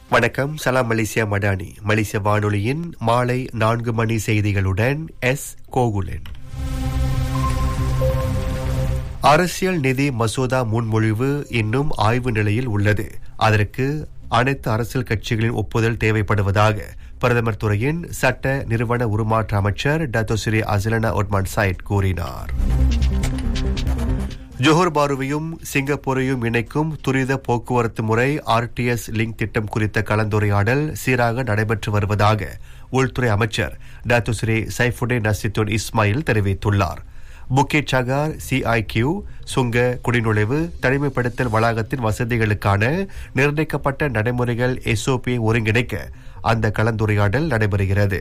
வணக்கம் சலாம் மலேசியா மடானி மலேசிய வானொலியின் மாலை நான்கு மணி செய்திகளுடன் எஸ் கோகுலன் அரசியல் நிதி மசோதா முன்மொழிவு இன்னும் ஆய்வு நிலையில் உள்ளது அதற்கு அனைத்து அரசியல் கட்சிகளின் ஒப்புதல் தேவைப்படுவதாக பிரதமர் துறையின் சட்ட நிறுவன உருமாற்ற அமைச்சர் டத்தோசிரி அசலனா ஒட்மான் சைட் கூறினார் ஜோஹர் பாருவையும் சிங்கப்பூரையும் இணைக்கும் துரித போக்குவரத்து முறை ஆர்டிஎஸ் லிங்க் திட்டம் குறித்த கலந்துரையாடல் சீராக நடைபெற்று வருவதாக உள்துறை அமைச்சர் டாத்துஸ்ரீ சைஃபுடே நசித்துன் இஸ்மாயில் தெரிவித்துள்ளார் புக்கேட் சகார் சிஐகியூ சுங்க குடிநுழைவு தனிமைப்படுத்தல் வளாகத்தின் வசதிகளுக்கான நிர்ணயிக்கப்பட்ட நடைமுறைகள் எஸ்ஓபியை ஒருங்கிணைக்க அந்த கலந்துரையாடல் நடைபெறுகிறது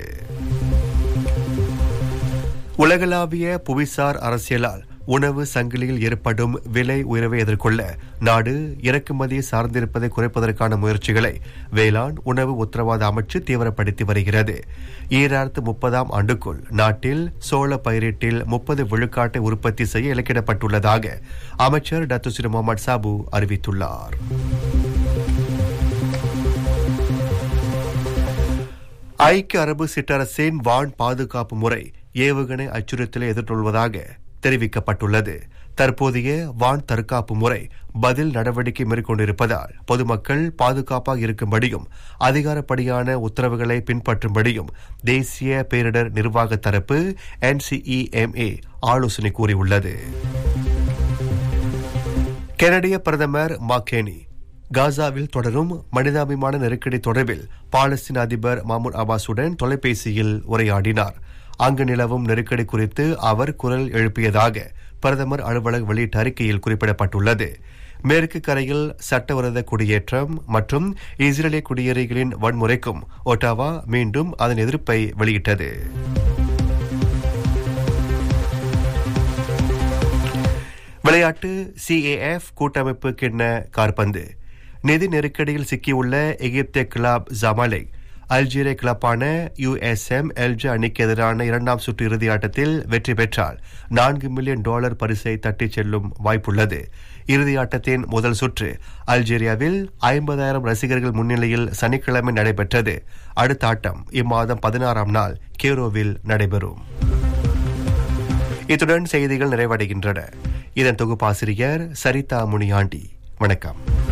உலகளாவிய புவிசார் அரசியலால் உணவு சங்கிலியில் ஏற்படும் விலை உயர்வை எதிர்கொள்ள நாடு இறக்குமதி சார்ந்திருப்பதை குறைப்பதற்கான முயற்சிகளை வேளாண் உணவு உத்தரவாத அமைச்சு தீவிரப்படுத்தி வருகிறது ஈராயிரத்து முப்பதாம் ஆண்டுக்குள் நாட்டில் சோள பயிரீட்டில் முப்பது விழுக்காட்டை உற்பத்தி செய்ய இலக்கிடப்பட்டுள்ளதாக அமைச்சர் டத்துஸ்ரீ முகமது சாபு அறிவித்துள்ளார் ஐக்கிய அரபு சிற்றரசின் வான் பாதுகாப்பு முறை ஏவுகணை அச்சுறுத்தலை எதிர்கொள்வதாக தெரிவிக்கப்பட்டுள்ளது தற்போதைய வான் தற்காப்பு முறை பதில் நடவடிக்கை மேற்கொண்டிருப்பதால் பொதுமக்கள் பாதுகாப்பாக இருக்கும்படியும் அதிகாரப்படியான உத்தரவுகளை பின்பற்றும்படியும் தேசிய பேரிடர் நிர்வாக தரப்பு என்சிஇஎம்ஏ ஆலோசனை கூறியுள்ளது கனடிய பிரதமர் மாக்கேனி காசாவில் தொடரும் மனிதாபிமான நெருக்கடி தொடர்பில் பாலஸ்தீன அதிபர் மாமூர் அபாஸுடன் தொலைபேசியில் உரையாடினார் அங்கு நிலவும் நெருக்கடி குறித்து அவர் குரல் எழுப்பியதாக பிரதமர் அலுவலக வெளியிட்ட அறிக்கையில் குறிப்பிடப்பட்டுள்ளது மேற்கு கரையில் சட்டவிரோத குடியேற்றம் மற்றும் இஸ்ரேலிய குடியேறிகளின் வன்முறைக்கும் ஒட்டாவா மீண்டும் அதன் எதிர்ப்பை வெளியிட்டது விளையாட்டு சிஏஎஃப் கூட்டமைப்பு கிண்ண கார்பந்து நிதி நெருக்கடியில் சிக்கியுள்ள எகிப்திய கிளப் ஜமாலிக் அல்ஜீரிய கிளப்பான யுஎஸ்எம் எல்ஜி அணிக்கு எதிரான இரண்டாம் சுற்று இறுதி ஆட்டத்தில் வெற்றி பெற்றால் நான்கு மில்லியன் டாலர் பரிசை தட்டிச் செல்லும் வாய்ப்புள்ளது இறுதி ஆட்டத்தின் முதல் சுற்று அல்ஜீரியாவில் ஐம்பதாயிரம் ரசிகர்கள் முன்னிலையில் சனிக்கிழமை நடைபெற்றது அடுத்த ஆட்டம் இம்மாதம் பதினாறாம் நாள் கேரோவில் நடைபெறும் இத்துடன் செய்திகள் நிறைவடைகின்றன இதன் தொகுப்பாசிரியர் சரிதா முனியாண்டி வணக்கம்